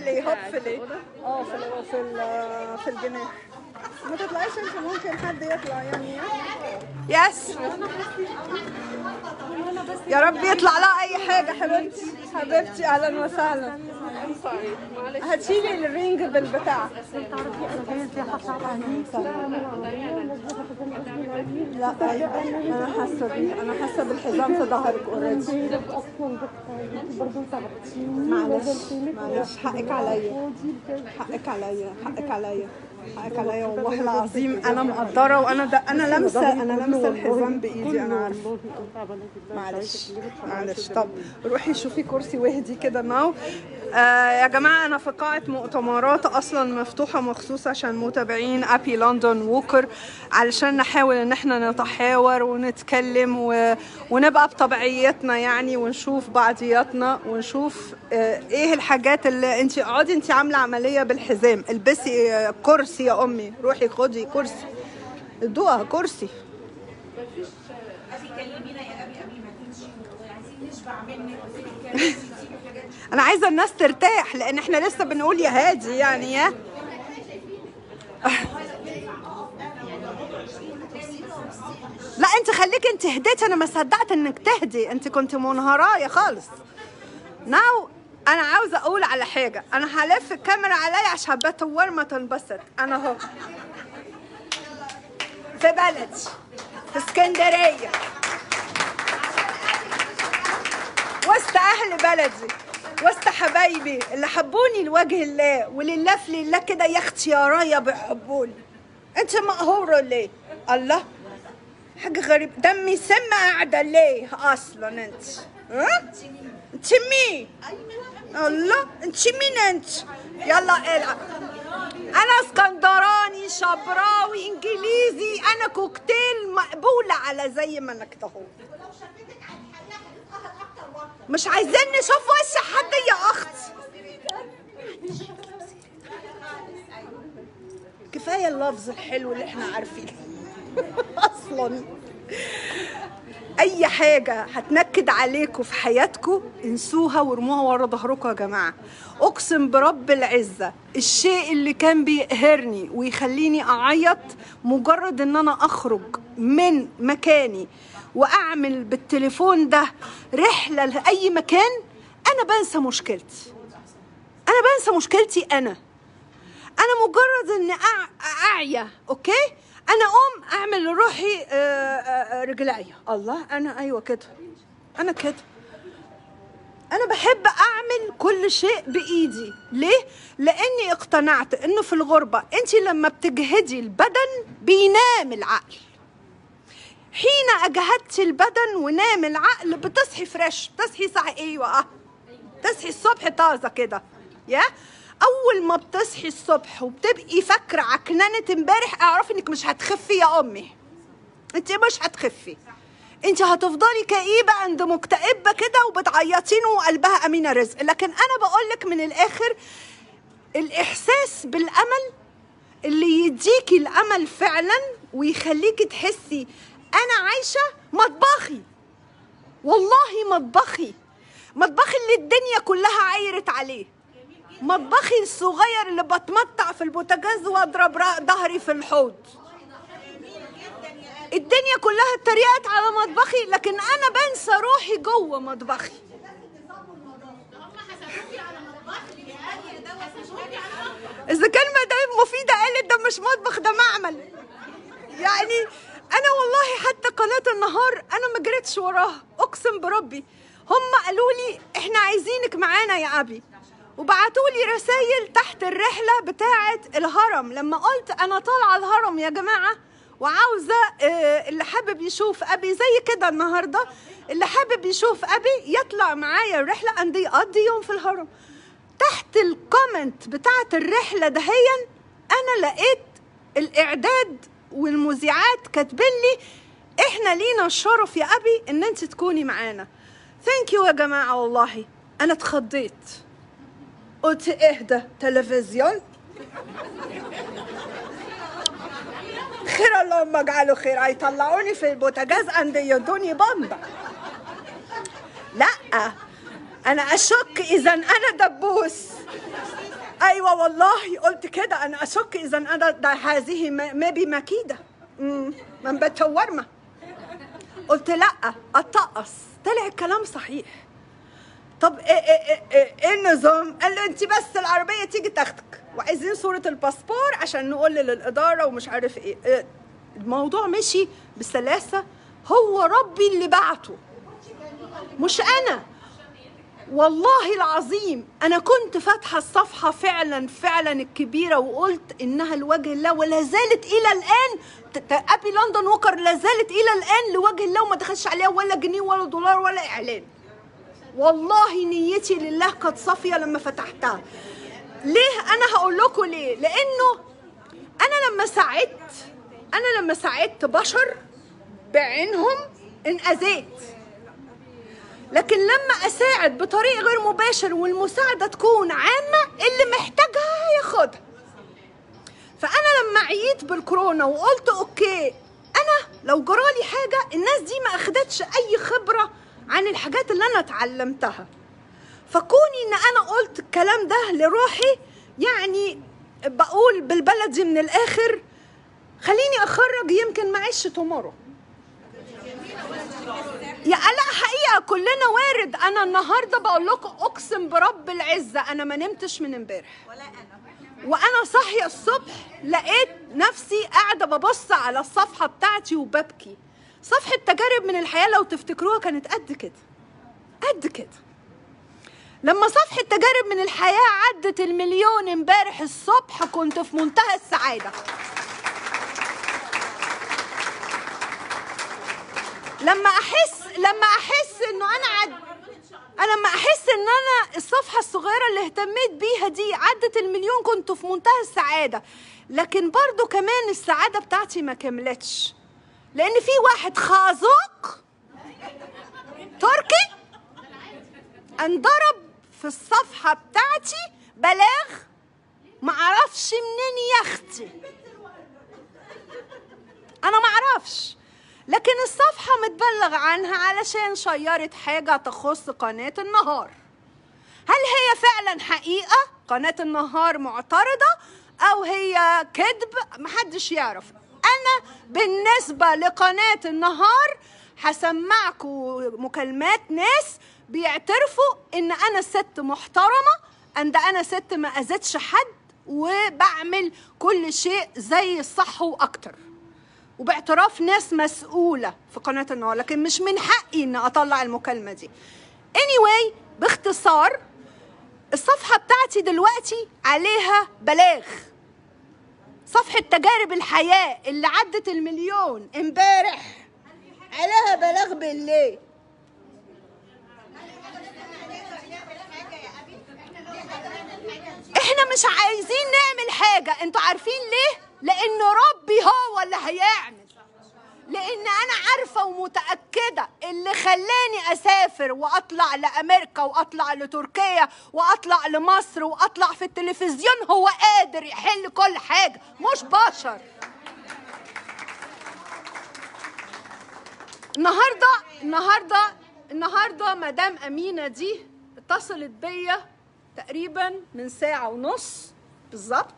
هوبفلي هوبفلي اه في ال- في ال- في الجناح ما تطلعيش انت ممكن حد يطلع يعني يس يا رب يطلع لها اي حاجه حبيبتي حبيبتي اهلا وسهلا هتشيلي الرينج بالبتاع لا أيوة. انا حاسه بيه انا حاسه بالحزام في ظهرك اوريدي معلش معلش حقك عليا حقك عليا حقك عليا حقك عليا والله العظيم انا مقدره وانا ده انا لامسه انا لامسه الحزام بايدي انا عارفه معلش معلش طب روحي شوفي كرسي واهدي كده ناو آه يا جماعه انا في قاعه مؤتمرات اصلا مفتوحه مخصوص عشان متابعين ابي لندن ووكر علشان نحاول ان احنا نتحاور ونتكلم و... ونبقى بطبيعيتنا يعني ونشوف بعضياتنا ونشوف آه ايه الحاجات اللي انت اقعدي انت عامله عمليه بالحزام البسي آه، كرسي يا امي روحي خدي كرسي ادوها كرسي انا عايزه الناس ترتاح لان احنا لسه بنقول يا هادي يعني يا لا انت خليك انت هديت انا ما صدقت انك تهدي انت كنت منهرايه خالص ناو انا عاوزه اقول على حاجه انا هلف الكاميرا عليا عشان بتور ما تنبسط انا اهو في بلدي في اسكندريه وسط اهل بلدي وسط حبايبي اللي حبوني لوجه الله ولله في لله كده يا اختي يا رايا بيحبوني انت مقهوره ليه الله حاجه غريبه دمي سم قاعده ليه اصلا انت ها انت مين الله انت مين انت يلا العب انا اسكندراني شبراوي انجليزي انا كوكتيل مقبوله على زي ما انا كده اهو مش عايزين نشوف وش حد يا اخت كفايه اللفظ الحلو اللي احنا عارفينه اصلا اي حاجه هتنكد عليكم في حياتكم انسوها وارموها ورا ظهركم يا جماعه اقسم برب العزه الشيء اللي كان بيقهرني ويخليني اعيط مجرد ان انا اخرج من مكاني واعمل بالتليفون ده رحله لاي مكان انا بنسى مشكلتي انا بنسى مشكلتي انا انا مجرد ان أع- اعيا اوكي انا اقوم اعمل لروحي آه، آه، آه، رجليا الله انا ايوه كده انا كده انا بحب اعمل كل شيء بايدي ليه لاني اقتنعت انه في الغربه انت لما بتجهدي البدن بينام العقل حين اجهدت البدن ونام العقل بتصحي فريش بتصحي صح ايوه اه تصحي الصبح طازه كده يا اول ما بتصحي الصبح وبتبقي فاكره عكننه امبارح اعرفي انك مش هتخفي يا امي انت مش هتخفي انت هتفضلي كئيبه عند مكتئبه كده وبتعيطين وقلبها امينه رزق لكن انا بقول لك من الاخر الاحساس بالامل اللي يديكي الامل فعلا ويخليكي تحسي انا عايشه مطبخي والله مطبخي مطبخي اللي الدنيا كلها عايرت عليه مطبخي الصغير اللي بتمتع في البوتاجاز واضرب را- ظهري في الحوض الدنيا كلها اتريقت على مطبخي لكن انا بنسى روحي جوه مطبخي اذا كان مدام مفيده قالت ده مش مطبخ ده معمل يعني انا والله حتى قناه النهار انا ما جريتش وراها اقسم بربي هم قالوا لي احنا عايزينك معانا يا ابي وبعتوا لي رسائل تحت الرحله بتاعه الهرم لما قلت انا طالعه الهرم يا جماعه وعاوزه آه، اللي حابب يشوف ابي زي كده النهارده اللي حابب يشوف ابي يطلع معايا الرحله عندي يقضي يوم في الهرم تحت الكومنت بتاعت الرحله دهيا انا لقيت الاعداد والمذيعات كاتبين لي احنا لينا الشرف يا ابي ان انت تكوني معانا ثانك يو يا جماعه والله انا اتخضيت قلت اهدى تلفزيون خير اللهم اجعله خير هيطلعوني في البوتاجاز عند يدوني بامبا لا انا اشك اذا انا دبوس ايوه والله قلت كده انا اشك اذا انا ده هذه ما بي مكيده مم، من بتورمه قلت لا اتقص طلع الكلام صحيح طب ايه ايه ايه, إيه, إيه النظام؟ قال له انت بس العربيه تيجي تاخدك وعايزين صوره الباسبور عشان نقول للاداره ومش عارف ايه, إيه الموضوع مشي بسلاسه هو ربي اللي بعته مش انا والله العظيم انا كنت فاتحه الصفحه فعلا فعلا الكبيره وقلت انها لوجه الله ولا زالت الى الان ت- ت- ابي لندن ووكر لا زالت الى الان لوجه الله وما دخلش عليها ولا جنيه ولا دولار ولا اعلان والله نيتي لله كانت صافيه لما فتحتها ليه انا هقول لكم ليه لانه انا لما ساعدت انا لما ساعدت بشر بعينهم انأذيت لكن لما اساعد بطريق غير مباشر والمساعده تكون عامه اللي محتاجها ياخدها فانا لما عييت بالكورونا وقلت اوكي انا لو جرالي حاجه الناس دي ما اخدتش اي خبره عن الحاجات اللي انا اتعلمتها فكوني ان انا قلت الكلام ده لروحي يعني بقول بالبلدي من الاخر خليني اخرج يمكن معيش تومورو يا لا حقيقه كلنا وارد انا النهارده بقول لكم اقسم برب العزه انا ما نمتش من امبارح ولا انا وانا صاحيه الصبح لقيت نفسي قاعده ببص على الصفحه بتاعتي وببكي صفحه تجارب من الحياه لو تفتكروها كانت قد كده قد كده لما صفحه تجارب من الحياه عدت المليون امبارح الصبح كنت في منتهى السعاده لما احس لما احس انه انا عد انا لما احس ان انا الصفحه الصغيره اللي اهتميت بيها دي عدت المليون كنت في منتهى السعاده لكن برضو كمان السعاده بتاعتي ما كملتش لان في واحد خازوق تركي انضرب في الصفحه بتاعتي بلاغ معرفش منين يا اختي انا معرفش لكن الصفحة متبلغ عنها علشان شيرت حاجة تخص قناة النهار هل هي فعلا حقيقة قناة النهار معترضة أو هي كذب محدش يعرف أنا بالنسبة لقناة النهار هسمعكم مكالمات ناس بيعترفوا إن أنا ست محترمة أن أنا ست ما أذتش حد وبعمل كل شيء زي الصح وأكتر وباعتراف ناس مسؤولة في قناة النهار لكن مش من حقي إن أطلع المكالمة دي anyway باختصار الصفحة بتاعتي دلوقتي عليها بلاغ صفحة تجارب الحياة اللي عدت المليون امبارح عليها بلاغ بالليل احنا مش عايزين نعمل حاجة انتوا عارفين ليه؟ لان ربي هو اللي هيعمل لان انا عارفة ومتأكدة اللي خلاني اسافر واطلع لامريكا واطلع لتركيا واطلع لمصر واطلع في التلفزيون هو قادر يحل كل حاجة مش بشر النهارده النهارده النهارده مدام امينه دي اتصلت بيا تقريبا من ساعه ونص بالظبط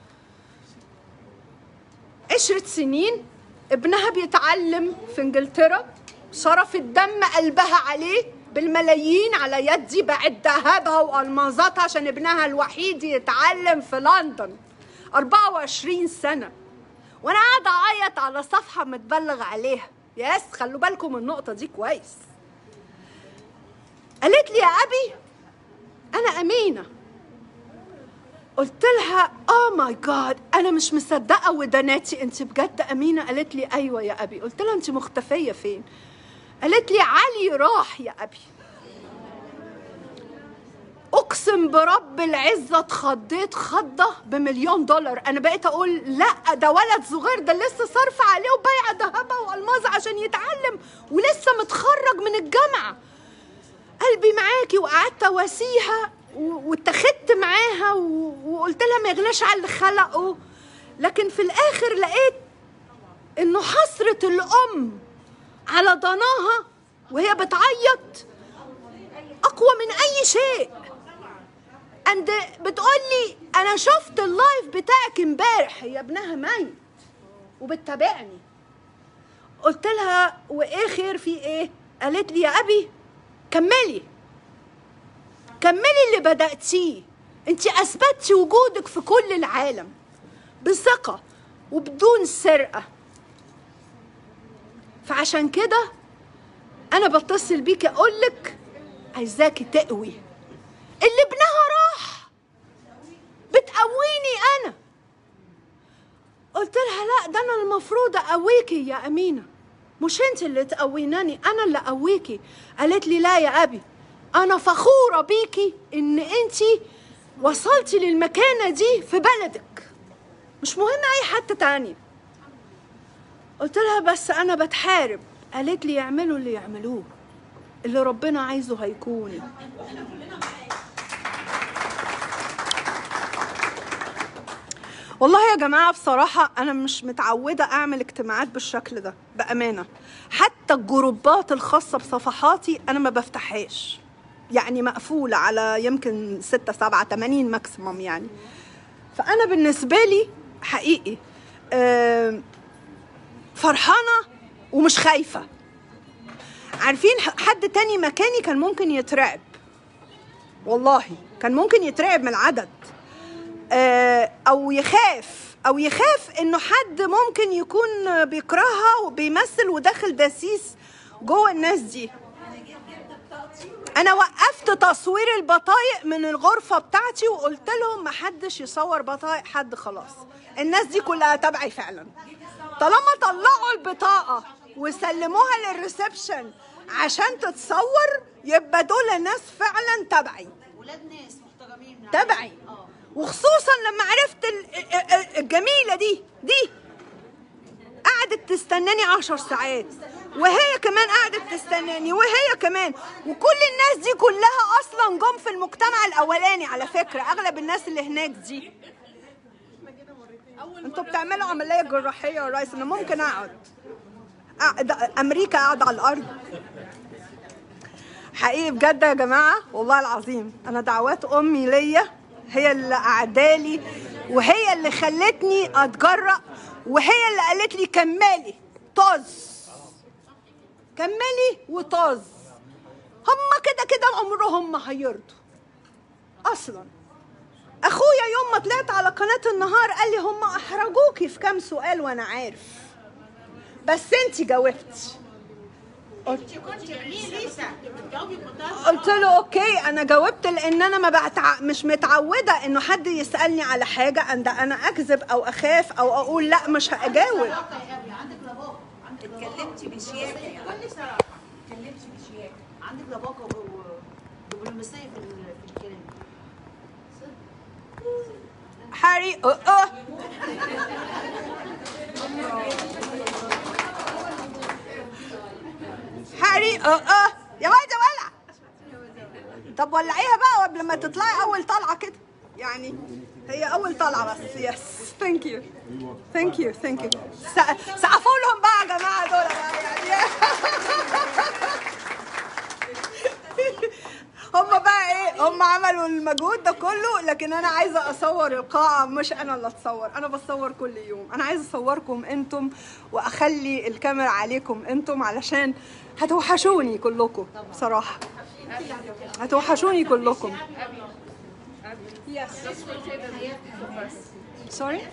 عشرة سنين ابنها بيتعلم في انجلترا شرف الدم قلبها عليه بالملايين على يدي بعد ذهبها والمازاتها عشان ابنها الوحيد يتعلم في لندن 24 سنه وانا قاعده اعيط على صفحه متبلغ عليها يس خلوا بالكم من النقطه دي كويس قالت لي يا ابي انا امينه قلت لها اوه ماي جاد انا مش مصدقه ودناتي انت بجد امينه قالت لي ايوه يا ابي قلت لها انت مختفيه فين قالت لي علي راح يا ابي اقسم برب العزه اتخضيت خضه بمليون دولار انا بقيت اقول لا ده ولد صغير ده لسه صارفه عليه وبايع ذهبها والماظ عشان يتعلم ولسه متخرج من الجامعه قلبي معاكي وقعدت اواسيها و- واتخذت معاها و- وقلت لها ما يغلاش على اللي خلقه لكن في الاخر لقيت انه حسره الام على ضناها وهي بتعيط اقوى من اي شيء اند بتقول لي انا شفت اللايف بتاعك امبارح هي ابنها ميت وبتتابعني قلت لها وايه خير في ايه قالت لي يا ابي كملي كملي اللي بدأتيه انت اثبتي وجودك في كل العالم بثقة وبدون سرقة فعشان كده انا بتصل بيكي اقولك عايزاكي تقوي اللي ابنها راح بتقويني انا قلت لها لا ده انا المفروض اقويكي يا امينه مش انت اللي تقويناني انا اللي اقويكي قالت لي لا يا ابي انا فخوره بيكي ان انت وصلتي للمكانه دي في بلدك مش مهم اي حد تاني قلت لها بس انا بتحارب قالت لي يعملوا اللي يعملوه اللي ربنا عايزه هيكون والله يا جماعة بصراحة أنا مش متعودة أعمل اجتماعات بالشكل ده بأمانة حتى الجروبات الخاصة بصفحاتي أنا ما بفتحهاش يعني مقفولة على يمكن ستة سبعة تمانين ماكسيموم يعني فأنا بالنسبة لي حقيقي آم، فرحانة ومش خايفة عارفين ح- حد تاني مكاني كان ممكن يترعب والله كان ممكن يترعب من العدد آه، او يخاف او يخاف انه حد ممكن يكون بيكرهها وبيمثل وداخل دسيس جوه الناس دي انا وقفت تصوير البطايق من الغرفه بتاعتي وقلت لهم محدش يصور بطايق حد خلاص الناس دي كلها تبعي فعلا طالما طلعوا البطاقه وسلموها للريسبشن عشان تتصور يبقى دول ناس فعلا تبعي ولاد ناس محترمين من تبعي وخصوصا لما عرفت ال- ال- ال- الجميله دي دي قعدت تستناني عشر ساعات وهي كمان قعدت تستناني وهي كمان وكل الناس دي كلها اصلا جم في المجتمع الاولاني على فكره اغلب الناس اللي هناك دي انتوا بتعملوا عمليه جراحيه يا ريس انا ممكن اقعد أقعد- امريكا قاعده على الارض حقيقي بجد يا جماعة والله العظيم أنا دعوات أمي ليا هي اللي قعدالي وهي اللي خلتني أتجرأ وهي اللي قالت لي كملي طز كملي وطز هما كده كده عمرهم ما هيرضوا أصلا أخويا يوم ما طلعت على قناة النهار قال لي هما أحرجوكي في كام سؤال وأنا عارف بس أنتي جاوبتي انت كنت مين لسه بتجاوبي بمنتهى قلت له اوكي انا جاوبت لان انا ما بتع... مش متعوده انه حد يسالني على حاجه ان انا اكذب او اخاف او اقول لا مش هجاوب عندك لباقه عندك اتكلمتي بشياكه يعني كل صراحه اتكلمتي بشياكه عندك لباقه ودبلوماسيه في ال- في الكلام حري أه أه. حري أه أه. يا واد يا ولع طب ولعيها بقى قبل ما تطلعي اول طلعه كده يعني هي اول طلعه بس يس ثانك يو ثانك يو ثانك يو سقفوا لهم بقى يا جماعه دول بقى يعني هم بقى ايه هم عملوا المجهود ده كله لكن انا عايزه اصور القاعه مش انا اللي اتصور انا بصور كل يوم انا عايزه اصوركم انتم واخلي الكاميرا عليكم انتم علشان هتوحشوني كلكم بصراحه هتوحشوني كلكم Sorry?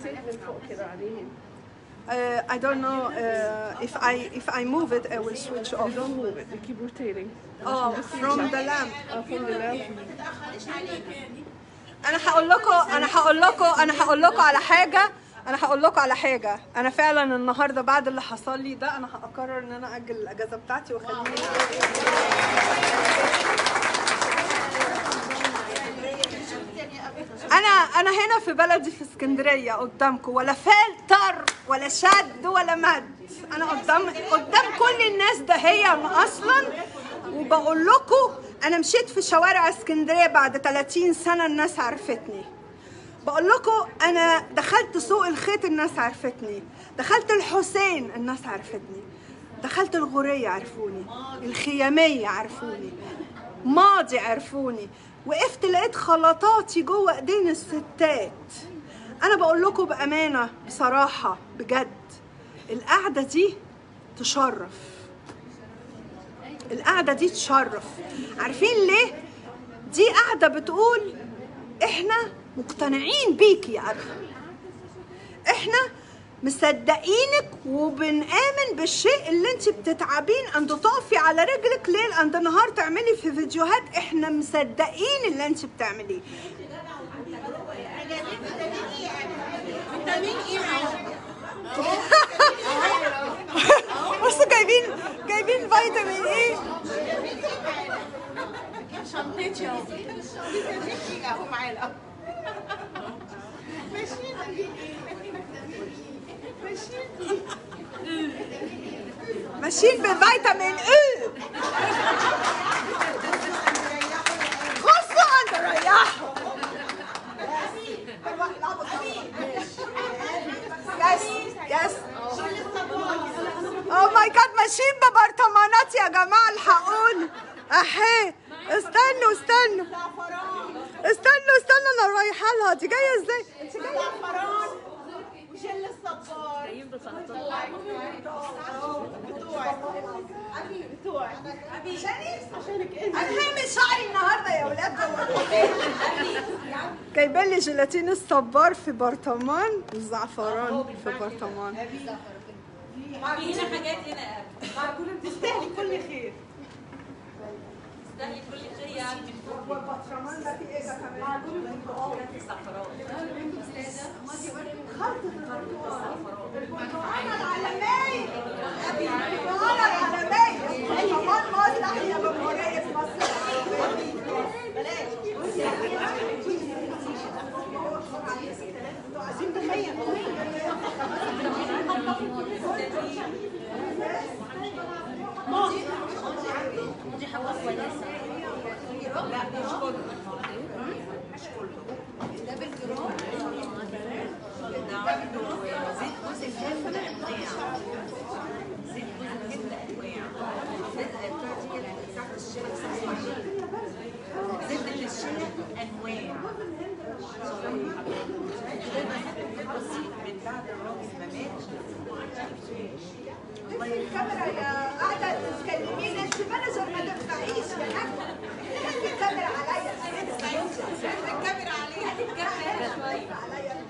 Uh, I don't know uh, if I if I move it, I will switch off. Don't move it. You keep rotating. Oh, from the lamp. Uh, from the left. انا هقول لكم انا هقول لكم انا هقول لكم على حاجه انا هقول لكم على حاجه انا فعلا النهارده بعد اللي حصل لي ده انا هقرر ان انا اجل الاجازه بتاعتي واخليني انا انا هنا في بلدي في اسكندريه قدامكم ولا فلتر ولا شد ولا مد انا قدام قدام كل الناس ده هي اصلا وبقول لكم انا مشيت في شوارع اسكندريه بعد 30 سنه الناس عرفتني بقول لكم انا دخلت سوق الخيط الناس عرفتني دخلت الحسين الناس عرفتني دخلت الغورية عرفوني الخيامية عرفوني ماضي عرفوني وقفت لقيت خلطاتي جوه ايدين الستات انا بقول لكم بامانه بصراحه بجد القعده دي تشرف القعده دي تشرف عارفين ليه دي قاعده بتقول احنا مقتنعين بيكي يا عارفه احنا مصدقينك وبنآمن بالشيء اللي انت بتتعبين ان تقفي على رجلك ليل اند نهار تعملي في فيديوهات احنا مصدقين اللي انت بتعمليه فيتامين ايه معاك؟ بصوا جايبين جايبين فيتامين ايه شنطتي اهو فيتامين اهو معانا ماشيين ماشيين بفيتامين ايه خصوا عند ريحوا يس يس او ماي جاد ماشيين ببرطمانات يا جماعه الحقوني احي استنوا استنوا استنوا استنوا انا رايحه لها دي جايه ازاي انت جايه زعفران وجل الصبار جايين بتوعي بتوعي عشانك انت انا هعمل شعري النهارده يا ولاد جوه جايبين لي جيلاتين الصبار في برطمان والزعفران في برطمان في هنا حاجات هنا تستاهلي كل خير تستاهلي كل خير يا عبد والبرطمان ده فيه ايه ده كمان؟ البرتقانة العالمية البرتقانة العالمية برطمان مصلح يا جمهورية مصر عايزين تخيل دي حاجه كويسه زبدة الشيا أنواع بصي من بعد الراجل ما مات الكاميرا يا قاعدة تكلمين انت مانجر ما تنفعيش يا نجمة هات الكاميرا عليا الكاميرا عليها عليا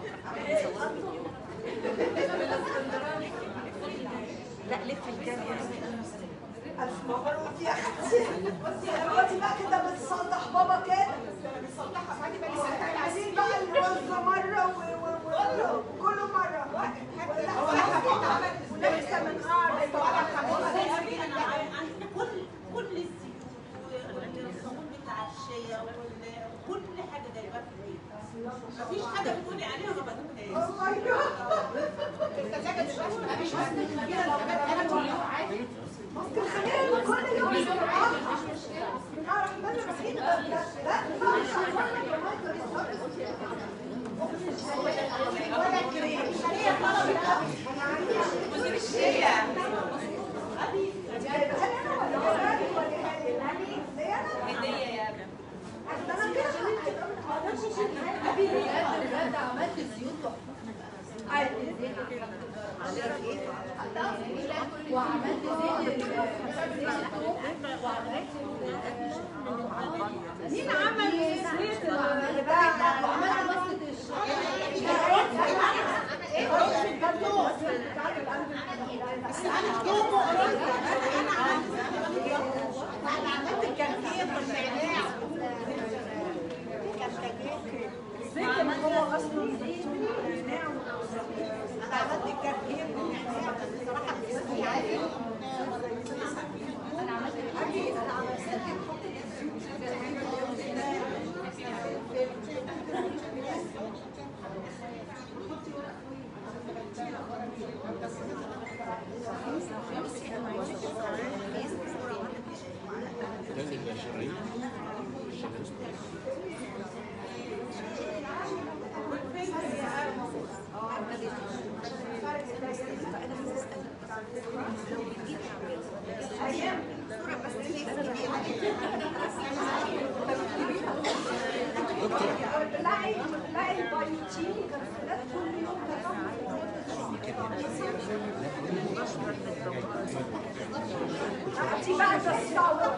لا لف الكاميرا ألف مبروك يا أختي بصي يا مراتي بقى كده بتصلح بابا كده بتصلحها بعدين بقى عايزين بقى الرز مرة و- و- و- وكل مرة ولسه من قاعد كل كل الزيوت والصابون بتاع الشيا وكل حاجه جايباها في البيت مفيش حاجه بتقولي عليها ما بدوقهاش Oh my God. الخميرة كل يوم بسرعة. بسم الله الرحمن الرحيم. لا، ولا كريم. جايبها لي أنا ولا جايبها لي ولا جايبها لي؟ ليه أنا؟ هديه يا ابني ده أنا كده مين عمل زيت البتاع ده؟ وعمل زيت اللي هو اصلا نعناع انا عملت الكركير بالنعناع بس بصراحه بتسوي عادي Thank بلاقي بلاقي البيوتين غسالات كل يوم هاتي بقى تصور